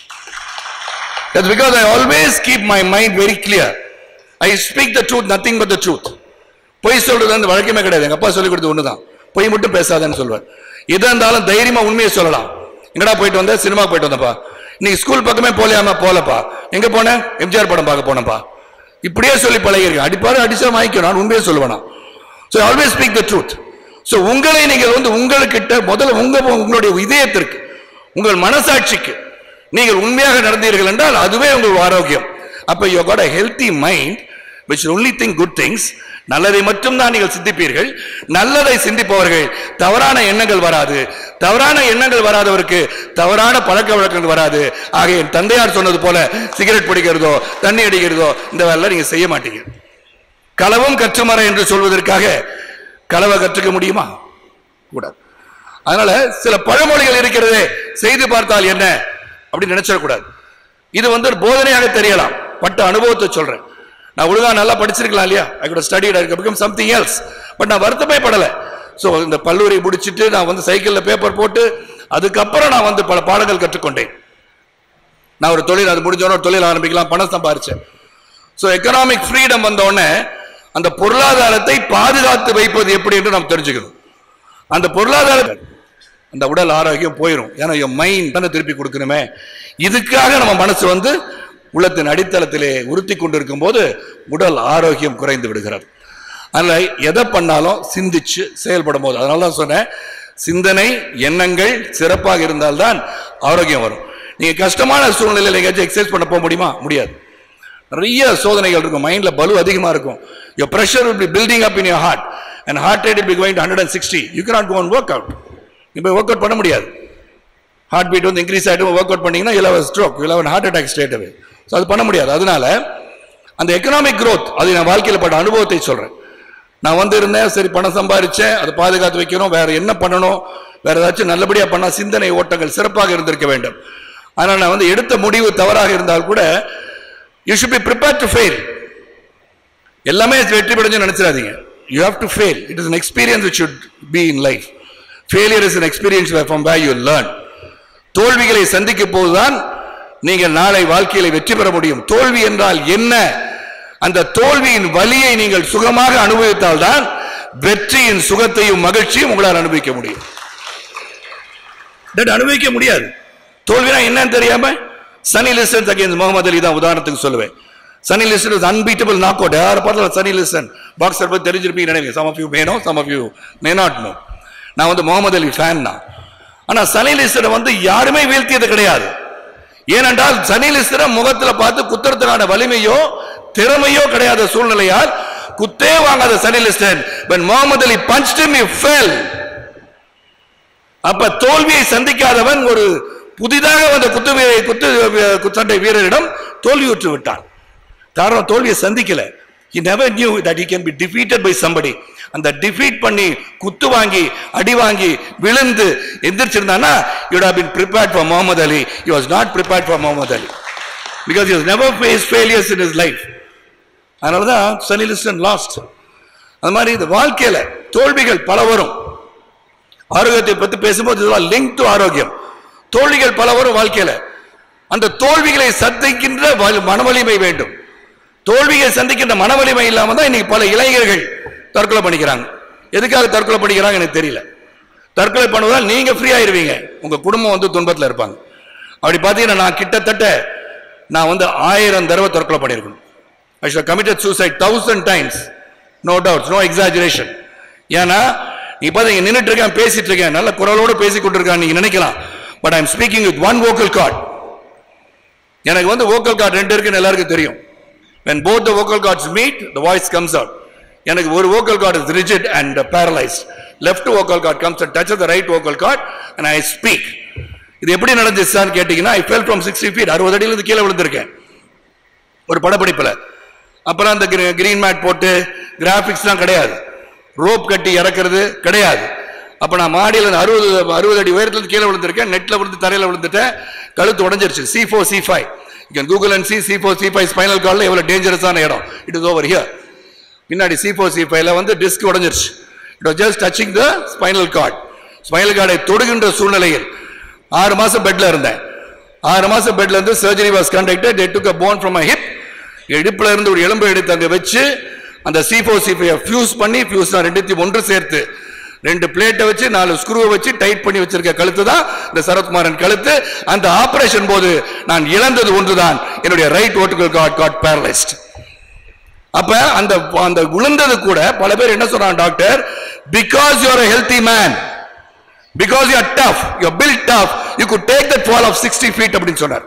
That's because I always keep my mind very clear. I speak the truth, nothing but the truth. பொய் சொல்றது வந்து வழக்கமே கிடையாது எங்க அப்பா சொல்லி கொடுத்தது ஒண்ணுதான் பொய் மட்டும் பேசாதன்னு சொல்லுவார் எதா இருந்தாலும் தைரியமா உண்மையை சொல்லலாம் எங்கடா போயிட்டு வந்த சினிமா போயிட்டு வந்தப்பா இன்னைக்கு ஸ்கூல் பக்கமே போலையாம போலப்பா எங்க போனேன் எம்ஜிஆர் படம் பார்க்க போனப்பா இப்படியே சொல்லி பழகிருக்கேன் அடிப்பாரு அடிச்சா வாங்கிக்கோ நான் உண்மையை சொல்லுவேனா so always speak the truth so உங்களை நீங்கள் வந்து உங்களுக்கிட்ட முதல்ல உங்க உங்களுடைய இதயத்திற்கு உங்கள் மனசாட்சிக்கு நீங்கள் உண்மையாக நடந்தீர்கள் என்றால் அதுவே உங்கள் ஆரோக்கியம் அப்ப you got a healthy mind which will only think good things நல்லதை மட்டும் தான் நீங்கள் சிந்திப்பீர்கள் நல்லதை சிந்திப்பவர்கள் தவறான எண்ணங்கள் வராது தவறான எண்ணங்கள் வராதவருக்கு தவறான பழக்க வழக்கங்கள் வராது ஆக என் தந்தையார் சொன்னது போல சிகரெட் பிடிக்கிறதோ தண்ணி அடிக்கிறதோ இந்த வேலை நீங்க செய்ய மாட்டீங்க களவும் கற்றுமர என்று சொல்வதற்காக களவை கற்றுக்க முடியுமா கூடாது அதனால சில பழமொழிகள் இருக்கிறதே செய்து பார்த்தால் என்ன அப்படின்னு நினைச்சிடக்கூடாது இது வந்து ஒரு போதனையாக தெரியலாம் பட்ட அனுபவத்தை சொல்றேன் நான் ஒழுங்கா நல்லா படிச்சிருக்கலாம் இல்லையா I could study become something else but நான் வருத்தமே படலை ஸோ இந்த கல்லூரி முடிச்சிட்டு நான் வந்து சைக்கிளில் பேப்பர் போட்டு அதுக்கப்புறம் நான் வந்து பல பாடங்கள் கற்றுக்கொண்டேன் நான் ஒரு தொழில் அது முடிஞ்சோட ஒரு தொழில் ஆரம்பிக்கலாம் பணம் சம்பாரிச்சேன் ஸோ எக்கனாமிக் ஃப்ரீடம் வந்த உடனே அந்த பொருளாதாரத்தை பாதுகாத்து வைப்பது எப்படி என்று நாம் தெரிஞ்சுக்கணும் அந்த பொருளாதார அந்த உடல் ஆரோக்கியம் போயிடும் ஏன்னா என் மைண்ட் தானே திருப்பி கொடுக்கணுமே இதுக்காக நம்ம மனசு வந்து உள்ளத்தின் அடித்தளத்திலே உறுத்தி கொண்டிருக்கும் போது உடல் ஆரோக்கியம் குறைந்து விடுகிறது அதனால எதை பண்ணாலும் சிந்திச்சு செயல்படும் போது அதனால தான் சொன்னேன் சிந்தனை எண்ணங்கள் சிறப்பாக இருந்தால்தான் ஆரோக்கியம் வரும் நீங்க கஷ்டமான சூழ்நிலையில் எங்கேயாச்சும் எக்ஸசைஸ் பண்ண போக முடியுமா முடியாது நிறைய சோதனைகள் இருக்கும் மைண்ட்ல பலு அதிகமா இருக்கும் your pressure will be building up in your heart and heart rate will be going to 160 you cannot go and work out நீ போய் ஒர்க் அவுட் பண்ண முடியாது ஹார்ட் பீட் வந்து இன்க்ரீஸ் ஆகிட்டு ஒர்க் அவுட் பண்ணீங்கன்னா இல்லை ஸ்ட்ரோக் இல்லை ஹார்ட் அட்டாக் ஸ்ட்ரேட் அவே ஸோ அது பண்ண முடியாது அதனால அந்த எக்கனாமிக் growth அது நான் வாழ்க்கையில் பட்ட அனுபவத்தை சொல்றேன் நான் வந்து இருந்தேன் சரி பணம் சம்பாதிச்சேன் அதை பாதுகாத்து வைக்கணும் வேற என்ன பண்ணணும் வேற ஏதாச்சும் நல்லபடியா பண்ணா சிந்தனை ஓட்டங்கள் சிறப்பாக இருந்திருக்க வேண்டும் ஆனால் நான் வந்து எடுத்த முடிவு தவறாக இருந்தால் கூட you should be prepare to fail எல்லாமே வெற்றி பெறஞ்சு நினைச்சிடாதீங்க you have to fail it is an experience which should be in life failure is an experience from where you learn தோல்விகளை சந்திக்கும் போதுதான் நீங்கள் நாளை வாழ்க்கையில வெற்றி பெற முடியும் தோல்வி என்றால் என்ன அந்த தோல்வியின் வலியை நீங்கள் சுகமாக அனுபவித்தால் தான் வெற்றியின் சுகத்தையும் மகிழ்ச்சியும் உங்களால் அனுபவிக்க முடியும் தட் அனுபவிக்க முடியாது தோல்வினா என்னன்னு தெரியாம சனி லிசன்ஸ் அகைன்ஸ் முகமது அலி தான் உதாரணத்துக்கு சொல்லுவேன் சனி listen is unbeatable knock out யாரை பார்த்தாலும் சனி லிசன் பாக்ஸர் பத்தி தெரிஞ்சிருப்பீங்க நினைக்கிறேன் some of you may know some of you may not know நான் வந்து முகமது அலி ஃபேன் தான் ஆனா சனி லிசனை வந்து யாருமே வீழ்த்தியது கிடையாது ஏனென்றால் சனி லிசனை முகத்துல பார்த்து குத்துறதுக்கான வலிமையோ திறமையோ கிடையாத சூழ்நிலையால் குத்தே வாங்காத Sonny Liston when Muhammad Ali punched him he fell அப்ப தோல்வியை சந்திக்காதவன் ஒரு புதிதாக வந்த குத்து வீரை குத்து குச்சண்டை வீரரிடம் தோல்வியுற்று விட்டான் காரணம் தோல்வியை சந்திக்கல he never knew that he can be defeated by somebody அந்த டிஃபீட் பண்ணி குத்து வாங்கி அடி வாங்கி விழுந்து எந்திரிச்சிருந்தானா you would have been prepared for Mohammed Ali he was not prepared for Mohammed Ali because he has never faced failures in his life அதனால தான் சனி listen last அது மாதிரி இந்த வாழ்க்கையில தோல்விகள் பல வரும் ஆரோக்கியத்தை பத்தி பேசும்போது இதெல்லாம் லிங்க் டு ஆரோக்கியம் தோல்விகள் பல வரும் வாழ்க்கையில அந்த தோல்விகளை சந்திக்கின்ற வலி- மனவலிமை வேண்டும் தோல்வியை சந்திக்கின்ற மனவலிமை இல்லாம தான் இன்னைக்கு பல இளைஞர்கள் தற்கொலை பண்ணிக்கிறாங்க எதுக்காக தற்கொலை பண்ணிக்கிறாங்க எனக்கு தெரியல தற்கொலை பண்ணுவதால் நீங்க ஃப்ரீ ஆயிருவீங்க உங்க குடும்பம் வந்து துன்பத்துல இருப்பாங்க அப்படி பார்த்தீங்கன்னா நான் கிட்டத்தட்ட நான் வந்து ஆயிரம் தடவை தற்கொலை பண்ணியிருக்கணும் I should committed suicide thousand times no doubts no exaggeration ஏன்னா இப்போ இங்க நின்னுட்டு இருக்கேன் பேசிட்டு இருக்கேன் நல்ல குரலோடு பேசி கொண்டிருக்கான் நீங்க நினைக்கலாம் but I'm speaking with one vocal cord எனக்கு வந்து வோக்கல் கார்டு ரெண்டு இருக்குன்னு எல்லாருக்கும் தெரியும் when both the vocal cords meet the voice comes out எனக்கு ஒரு vocal cord is rigid and paralyzed left vocal cord comes and touches the right vocal cord and I speak இது எப்படி நடந்துச்சான்னு கேட்டீங்கன்னா ஐ fell from 60 feet அறுபது அடியிலிருந்து கீழே விழுந்திருக்கேன் ஒரு படப்பிடிப்புல அப்புறம் அந்த கிரீன் மேட் போட்டு கிராபிக்ஸ்லாம் கிடையாது ரோப் கட்டி இறக்குறது கிடையாது அப்ப நான் மாடியில் அறுபது அறுபது அடி உயரத்துல கீழே விழுந்திருக்கேன் நெட்ல விழுந்து தரையில விழுந்துட்டேன் கழுத்து உடஞ்சிருச்சு C four C five can Google and C C four C five spinal கார்டில் எவ்வளோ டேஞ்சரஸான இடம் இட் இஸ் ஓவர் ஹியர் பின்னாடி சி ஃபோர் சி ஃபைவ்ல வந்து டிஸ்க் உடஞ்சிருச்சு it was just touching the spinal cord spinal கார்டை தொடுகின்ற சூழ்நிலையில் ஆறு மாசம் பெட்ல இருந்தேன் ஆறு மாசம் பெட்ல இருந்து surgery was conducted they took a bone from my hip இடுப்புல இருந்து ஒரு எலும்பு எடுத்து அங்க வச்சு அந்த C four C five fuse பண்ணி ஃபியூஸ் ரெண்டுத்தையும் ஒன்று சேர்த்து ரெண்டு பிளேட்டை வச்சு நாலு ஸ்க்ரூவை வச்சு டைட் பண்ணி வச்சிருக்க கழுத்து தான் இந்த சரத்குமாரன் கழுத்து அந்த ஆபரேஷன் போது நான் இழந்தது ஒன்றுதான் என்னுடைய ரைட் ஓட்டுகள் காட் காட் பேரலைஸ்ட் அப்ப அந்த அந்த விழுந்தது கூட பல பேர் என்ன சொல்றாங்க doctor because you are healthy man because you are tough you feel tough you could take that fall of sixty feet அப்படின்னு சொன்னார்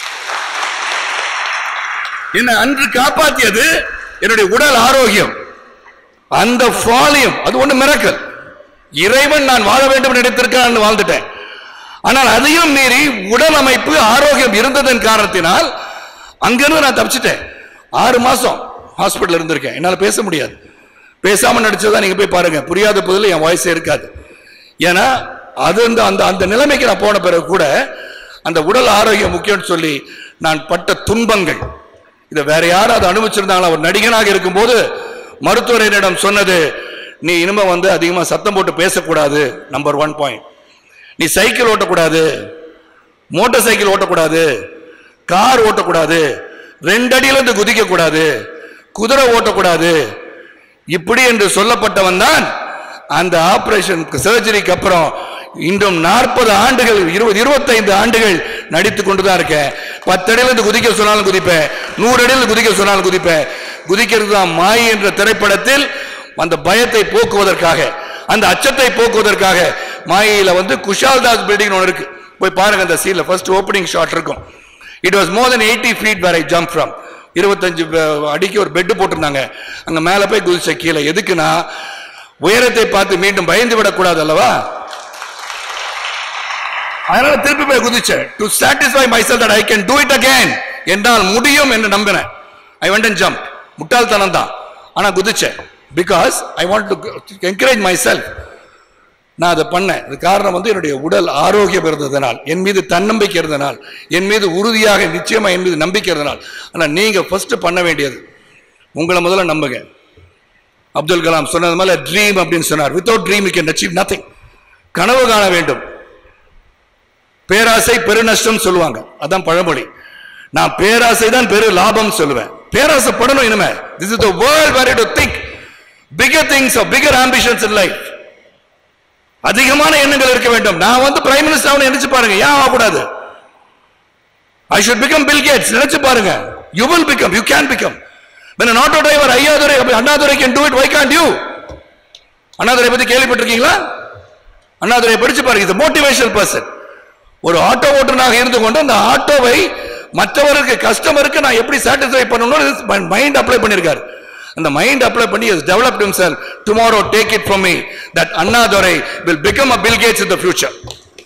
என்ன அன்று காப்பாற்றியது என்னுடைய உடல் ஆரோக்கியம் அந்த ஃபாலியம் அது ஒண்ணு மிரக்கல் இறைவன் நான் வாழ வேண்டும் என்று நினைத்திருக்கான் வாழ்ந்துட்டேன் ஆனால் அதையும் மீறி உடல் அமைப்பு ஆரோக்கியம் இருந்ததன் காரணத்தினால் அங்கிருந்து நான் தப்பிச்சிட்டேன் ஆறு மாசம் ஹாஸ்பிட்டல் இருந்திருக்கேன் என்னால பேச முடியாது பேசாம நடிச்சதா நீங்க போய் பாருங்க புரியாத புதில் என் வாய்ஸே இருக்காது ஏன்னா அது அந்த அந்த அந்த நிலைமைக்கு நான் போன பிறகு கூட அந்த உடல் ஆரோக்கியம் முக்கியம்னு சொல்லி நான் பட்ட துன்பங்கள் இதை வேற யாரும் அதை அனுபவிச்சிருந்தாங்களா ஒரு நடிகனாக இருக்கும்போது மருத்துவர் என்னிடம் சொன்னது நீ இனிமே வந்து அதிகமா சத்தம் போட்டு பேசக்கூடாது நம்பர் ஒன் பாயிண்ட் நீ சைக்கிள் ஓட்டக்கூடாது மோட்டார் சைக்கிள் ஓட்டக்கூடாது கார் ஓட்டக்கூடாது ரெண்டு அடியில இருந்து குதிக்க கூடாது குதிரை ஓட்டக்கூடாது இப்படி என்று சொல்லப்பட்டவன் தான் அந்த ஆபரேஷன் சர்ஜரிக்கு அப்புறம் இன்னும் நாற்பது ஆண்டுகள் இருபது இருபத்தைந்து ஆண்டுகள் நடித்து கொண்டுதான் இருக்கேன் பத்து அடியில இருந்து குதிக்க சொன்னாலும் குதிப்பேன் நூறு அடியில இருந்து குதிக்க சொன்னாலும் குதிப்பேன் குதிக்கிறது தான் மாய் என்ற திரைப்படத்தில் அந்த பயத்தை போக்குவதற்காக அந்த அச்சத்தை போக்குவதற்காக மாயில வந்து குஷால் தாஸ் பில்டிங் ஒன்று இருக்கு போய் பாருங்க அந்த சீன்ல ஃபர்ஸ்ட் ஓப்பனிங் ஷாட் இருக்கும் it was more than eighty feet where I jump from இருபத்தஞ்சு ப- அடிக்கு ஒரு பெட் போட்டிருந்தாங்க அங்க மேல போய் குதிச்ச கீழே எதுக்குன்னா உயரத்தை பார்த்து மீண்டும் பயந்து விடக்கூடாது அல்லவா அதனால திருப்பி போய் குதிச்சேன் to satisfy myself that I can do it again என்னால் முடியும் என்று நம்பினேன் ஐ went and ஜம்ப் முட்டாள்தனம் தான் ஆனா குதிச்சேன் because I want to encourage myself நான் அதை பண்ணேன் இது காரணம் வந்து என்னுடைய உடல் ஆரோக்கியம் இருந்ததனால் என் மீது தன்னம்பிக்கை இருந்தனால் என் மீது உறுதியாக நிச்சயமா என் மீது நம்பிக்கை இருந்தனால் ஆனா நீங்க ஃபர்ஸ்ட் பண்ண வேண்டியது உங்களை முதல்ல நம்புங்க அப்துல் கலாம் சொன்னது மேல ட்ரீம் அப்படின்னு சொன்னார் without dream you can achieve nothing கனவு காண வேண்டும் பேராசை பெருநஷ்டம் சொல்லுவாங்க அதான் பழமொழி நான் பேராசை தான் பெரு லாபம் சொல்லுவேன் பேராசை படணும் இனிமே this is the world where to think bigger things of bigger ambitions in life அதிகமான எண்ணங்கள் இருக்க வேண்டும் நான் வந்து பிரைம் மினிஸ்டர் ஆகணும் நினைச்சு பாருங்க ஏன் ஆகக்கூடாது I should become Bill Gates நினைச்சு பாருங்க you will become you can become when an auto driver Aiyadurai Annadurai can do it why can't you Annadurai பத்தி கேள்விப்பட்டிருக்கீங்களா அண்ணாதுரை படிச்சு பாருங்க இது மோட்டிவேஷனல் பர்சன் ஒரு ஆட்டோ ஓட்டுநராக இருந்து கொண்டு அந்த ஆட்டோவை மற்றவருக்கு கஸ்டமருக்கு நான் எப்படி சாட்டிஸ்ஃபை பண்ணணும் மைண்ட் அப்ளை பண்ணியிருக்காரு அந்த மைண்ட் அப்ளை பண்ணி has developed himself tomorrow take it from me that Annadurai will become a bill gates in the future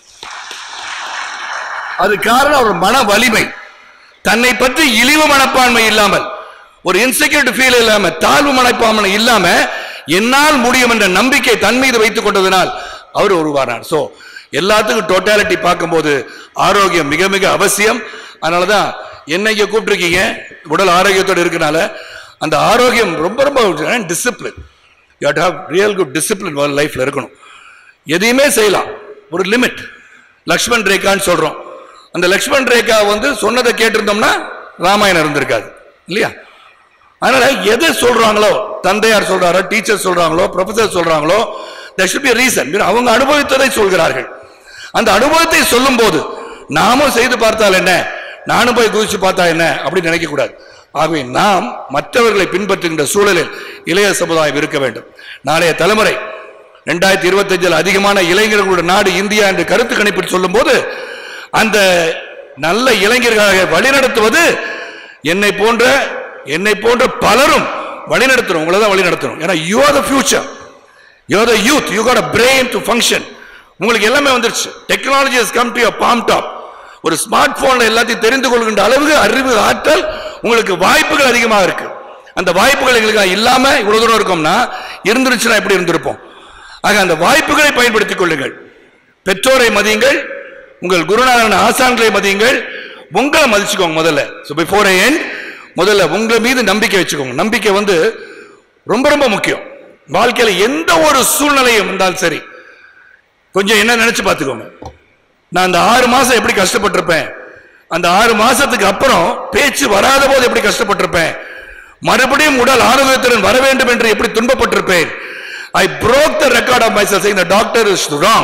அது காரணம் அவர் மன வலிமை தன்னை பற்றி இழிவு மனப்பான்மை இல்லாமல் ஒரு இன்செக்யூரிட்டி ஃபீல் இல்லாம தாழ்வு மனப்பான்மை இல்லாம என்னால் முடியும் என்ற நம்பிக்கை தன் மீது வைத்துக் கொண்டதனால் அவர் உருவானார் சோ எல்லாத்துக்கும் டோட்டாலிட்டி பார்க்கும்போது ஆரோக்கியம் மிக மிக அவசியம் அதனாலதான் என்ன இங்க கூப்பிட்டுருக்கீங்க உடல் ஆரோக்கியத்தோடு இருக்கனால அந்த ஆரோக்கியம் ரொம்ப ரொம்ப discipline you have real good discipline லைஃப்ல இருக்கணும் எதையுமே செய்யலாம் ஒரு லிமிட் லக்ஷ்மண் ரேகான்னு சொல்றோம் அந்த லக்ஷ்மண் ரேகா வந்து சொன்னதை கேட்டிருந்தோம்னா ராமாயணம் இருந்திருக்காது இல்லையா அதனால எதை சொல்றாங்களோ தந்தையார் சொல்றாரோ டீச்சர் சொல்றாங்களோ ப்ரொஃபசர் சொல்றாங்களோ there should be a reason அவங்க அனுபவித்ததை சொல்கிறார்கள் அந்த அனுபவத்தை சொல்லும் போது நாமும் செய்து பார்த்தால் என்ன நானும் போய் குதிச்சு பார்த்தா என்ன அப்படின்னு நினைக்க கூடாது ஆகவே நாம் மற்றவர்களை பின்பற்றுகின்ற சூழலில் இளைய சமுதாயம் இருக்க வேண்டும் நாளைய தலைமுறை ரெண்டாயிரத்தி இருபத்தஞ்சில் அதிகமான இளைஞர்களுடைய நாடு இந்தியா என்று கருத்து கணிப்பில் சொல்லும்போது அந்த நல்ல இளைஞர்களாக வழிநடத்துவது என்னை போன்ற என்னை போன்ற பலரும் வழிநடத்தணும் உங்களை தான் வழிநடத்தணும் ஏன்னா you are the future you are the youth you got a brain to function உங்களுக்கு எல்லாமே வந்துருச்சு technology has come to your palm top ஒரு ஸ்மார்ட் போன்ல எல்லாத்தையும் தெரிந்து கொள்கின்ற அளவுக்கு அறிவு ஆற்றல் உங்களுக்கு வாய்ப்புகள் அதிகமாக இருக்கு அந்த வாய்ப்புகள் எங்களுக்கு இல்லாம இவ்வளவு தூரம் இருக்கோம்னா இருந்துருச்சுன்னா எப்படி இருந்திருப்போம் ஆக அந்த வாய்ப்புகளை பயன்படுத்திக் கொள்ளுங்கள் பெற்றோரை மதியுங்கள் உங்கள் குருநாதன் ஆசான்களை மதியுங்கள் உங்களை மதிச்சுக்கோங்க முதல்ல ஸோ பிஃபோர் எண்ட் முதல்ல உங்களை மீது நம்பிக்கை வச்சுக்கோங்க நம்பிக்கை வந்து ரொம்ப ரொம்ப முக்கியம் வாழ்க்கையில எந்த ஒரு சூழ்நிலையும் இருந்தாலும் சரி கொஞ்சம் என்ன நினைச்சு பார்த்துக்கோங்க நான் அந்த ஆறு மாசம் எப்படி கஷ்டப்பட்டிருப்பேன் அந்த ஆறு மாசத்துக்கு அப்புறம் பேச்சு வராத போது எப்படி கஷ்டப்பட்டிருப்பேன் மறுபடியும் உடல் ஆரோக்கியத்துடன் வர வேண்டும் என்று எப்படி துன்பப்பட்டிருப்பேன் ஐ broke the record of myself saying the doctor is wrong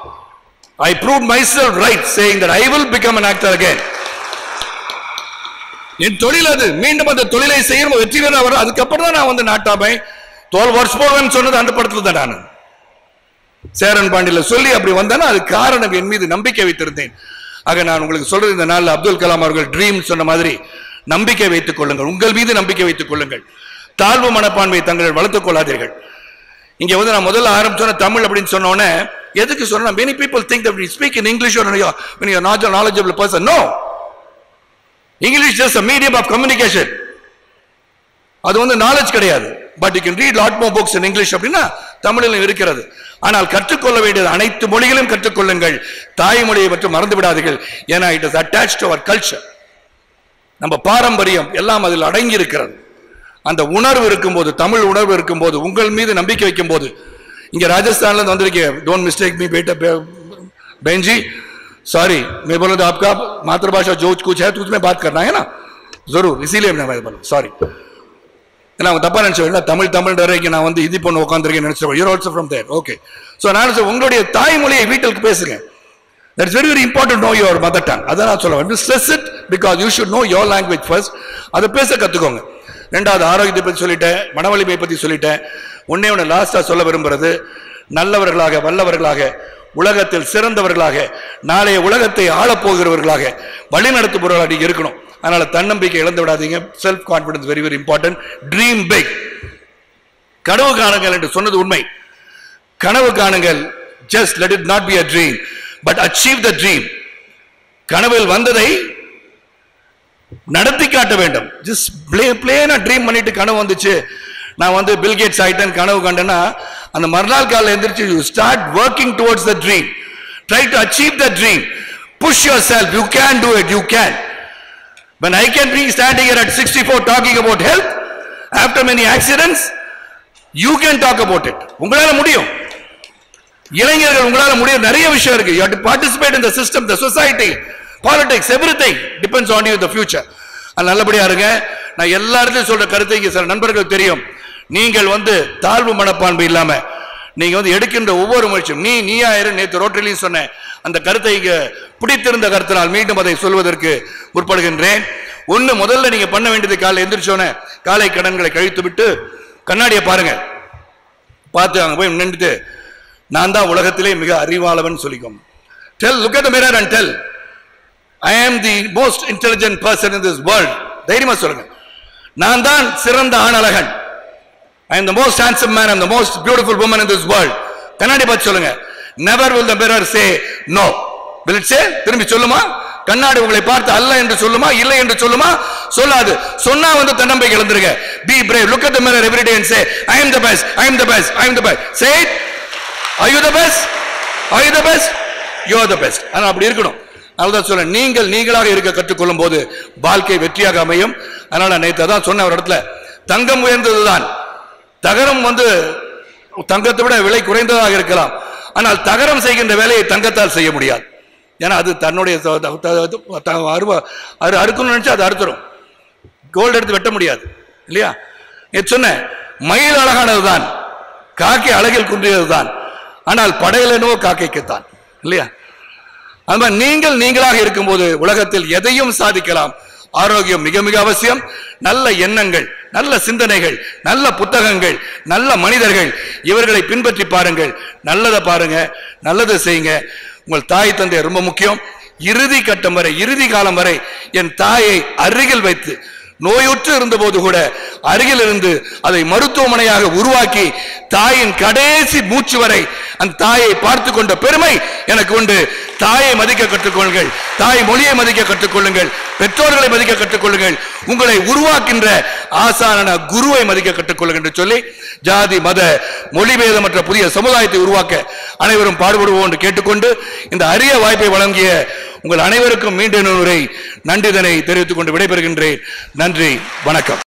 I proved myself right saying that I will become an actor again என் தொழில் அது மீண்டும் அந்த தொழிலை செய்யும் வெற்றிகரமாக வரும் அதுக்கப்புறம் தான் நான் வந்து நாட்டாமை தோல் வருஷம் போவேன்னு சொன்னது அந்த படத்துல தான் நான் சேரன் பாண்டியில சொல்லி அப்படி வந்தேன்னா அது காரணம் என் மீது நம்பிக்கை வைத்திருந்தேன் ஆக நான் உங்களுக்கு சொல்றது இந்த நாள்ல அப்துல் கலாம் அவர்கள் ட்ரீம் சொன்ன மாதிரி நம்பிக்கை வைத்துக் கொள்ளுங்கள் உங்கள் மீது நம்பிக்கை வைத்துக் கொள்ளுங்கள் தாழ்வு மனப்பான்மையை தங்கள் வளர்த்துக் கொள்ளாதீர்கள் இங்க வந்து நான் முதல்ல ஆரம்பிச்சோன்னா தமிழ் அப்படின்னு சொன்ன உடனே எதுக்கு சொன்னா many people think that we speak in english or when you're not a knowledgeable person no english is just a medium of communication அது வந்து நாலேஜ் கிடையாது but you can read lot more books in English அப்படின்னா தமிழிலும் இருக்கிறது ஆனால் கற்றுக்கொள்ள வேண்டியது அனைத்து மொழிகளையும் கற்றுக்கொள்ளுங்கள் தாய்மொழியை மட்டும் மறந்து விடாதீர்கள் ஏன்னா it is attach to our culture நம்ம பாரம்பரியம் எல்லாம் அதில் அடங்கி இருக்கிறது அந்த உணர்வு இருக்கும்போது தமிழ் உணர்வு இருக்கும்போது உங்கள் மீது நம்பிக்கை வைக்கும் போது இங்க ராஜஸ்தான்ல இருந்து வந்திருக்கேன் டோன்ட் மிஸ்டேக் மீ बेटा बहन जी सॉरी मैं बोला तो आपका मातृभाषा जो कुछ है तो उसमें बात करना है ना जरूर इसीलिए मैं बोला सॉरी ஏன்னா அவங்க தப்பா நினைச்சவங்க தமிழ் தமிழ் வரைக்கும் நான் வந்து இது பண்ண உட்காந்துருக்கேன் நினைச்சேன் you're also from there okay so நான் சொல்றேன், உங்களுடைய தாய்மொழியை வீட்டிற்கு பேசுங்க that's very very important know your mother tongue அதான் நான் சொல்லுவேன் stress it because you should know your language first அதை பேச கற்றுக்கோங்க ரெண்டாவது ஆரோக்கியத்தை பற்றி சொல்லிட்டேன் மனவலிமையை பற்றி சொல்லிட்டேன் ஒன்னே ஒன்று லாஸ்ட்டாக சொல்ல விரும்புறது நல்லவர்களாக வல்லவர்களாக உலகத்தில் சிறந்தவர்களாக நாளைய உலகத்தை ஆளப்போகிறவர்களாக வழிநடத்துபவர்களாக நீங்க இருக்கணும் அதனால தன்னம்பிக்கை இழந்து விடாதீங்க self confidence very very important dream big கனவு காணுங்கள் என்று சொன்னது உண்மை கனவு காணுங்கள் just let it not be a dream but achieve the dream கனவில் வந்ததை நடத்தி காட்ட வேண்டும் ஜஸ்ட் பிளே பிளேனா ட்ரீம் பண்ணிட்டு கனவு வந்துச்சு நான் வந்து பில்கேட்ஸ் ஆயிட்டேன் கனவு கண்டேன்னா அந்த மறுநாள் காலையில் எந்திரிச்சு you start working towards the dream try to achieve the dream push yourself you can do it you can When I can be standing here at 64 talking about health after many accidents, you can talk about it. உங்களால முடியும் இளைஞர்கள் உங்களால முடியும் நிறைய விஷயம் இருக்கு you have to participate in the system the society politics everything depends on you in the future அது நல்லபடியா இருங்க நான் எல்லா இடத்துலயும் சொல்ற கருத்தை இங்க சில நண்பர்களுக்கு தெரியும் நீங்கள் வந்து தாழ்வு மனப்பான்மை இல்லாம நீங்க வந்து எடுக்கின்ற ஒவ்வொரு முயற்சியும் நீ நீயா இரு நேற்று ரோட்டிலையும் சொன்னேன் அந்த கருத்தை இங்க பிடித்திருந்த கருத்தினால் மீண்டும் அதை சொல்வதற்கு முற்படுகின்றேன் ஒண்ணு முதல்ல நீங்க பண்ண வேண்டியது காலை எந்திரிச்சோன்னே காலை கடன்களை கழித்து விட்டு கண்ணாடியை பாருங்க பார்த்து அங்க போய் நின்றுட்டு நான் தான் உலகத்திலே மிக அறிவாளவன் சொல்லிக்கோங்க tell look at the mirror and tell I am the most intelligent person in this world தைரியமா சொல்லுங்க நான் தான் சிறந்த ஆணழகன் ஐ am the most handsome man I'm the most beautiful woman in this world கண்ணாடி பார்த்து சொல்லுங்க never will the mirror say no will it say திரும்பி சொல்லுமா கண்ணாடி உங்களை பார்த்து அல்ல என்று சொல்லுமா இல்லை என்று சொல்லுமா சொல்லாது சொன்னா வந்து தன்னம்பிக்கை இழந்துருங்க be brave look at the mirror every day and say I am the best I am the best I am the best say it are you the best are you the best you are the best ஆனா அப்படி இருக்கணும் அதுதான் சொல்ல நீங்கள் நீங்களாக இருக்க கற்றுக்கொள்ளும் போது வாழ்க்கை வெற்றியாக அமையும் அதனால நான் நேற்று அதான் சொன்ன ஒரு இடத்துல தங்கம் உயர்ந்ததுதான் தகரம் வந்து தங்கத்தை விட விலை குறைந்ததாக இருக்கலாம் ஆனால் தகரம் செய்கின்ற வேலையை தங்கத்தால் செய்ய முடியாது ஏன்னா அது தன்னுடைய த- த- த- த- அருவ அரு அறுக்கணும்னு நினைச்சா அது அறுத்துரும் கோல்டு எடுத்து வெட்ட முடியாது இல்லையா நேற்று சொன்னேன் மயில் அழகானதுதான் காக்கை அழகில் குன்றியதுதான் ஆனால் படையல் என்னவோ காக்கைக்குத்தான் இல்லையா அது மாதிரி நீங்கள் நீங்களாக இருக்கும்போது உலகத்தில் எதையும் சாதிக்கலாம் ஆரோக்கியம் மிக மிக அவசியம் நல்ல எண்ணங்கள் நல்ல சிந்தனைகள் நல்ல புத்தகங்கள் நல்ல மனிதர்கள் இவர்களை பின்பற்றி பாருங்கள் நல்லதை பாருங்க நல்லதை செய்யுங்க உங்கள் தாய் தந்தை ரொம்ப முக்கியம் இறுதி கட்டம் வரை இறுதி காலம் வரை என் தாயை அருகில் வைத்து நோயுற்று இருந்தபோது கூட அருகில் இருந்து அதை மருத்துவமனையாக உருவாக்கி தாயின் கடைசி மூச்சு வரை அந்த தாயை பார்த்து கொண்ட பெருமை எனக்கு உண்டு தாயை மதிக்க கற்றுக்கொள்ளுங்கள் தாய் மொழியை மதிக்க கற்றுக்கொள்ளுங்கள் பெற்றோர்களை மதிக்க கற்றுக்கொள்ளுங்கள் உங்களை உருவாக்கின்ற ஆசான குருவை மதிக்க கற்றுக்கொள்ளுங்கள் என்று சொல்லி ஜாதி மத மொழிபேதமற்ற புதிய சமுதாயத்தை உருவாக்க அனைவரும் பாடுபடுவோம் என்று கேட்டுக்கொண்டு இந்த அரிய வாய்ப்பை வழங்கிய உங்கள் அனைவருக்கும் மீண்டும் ஒரு முறை நன்றிதனை தெரிவித்துக் கொண்டு விடைபெறுகின்றேன் நன்றி வணக்கம்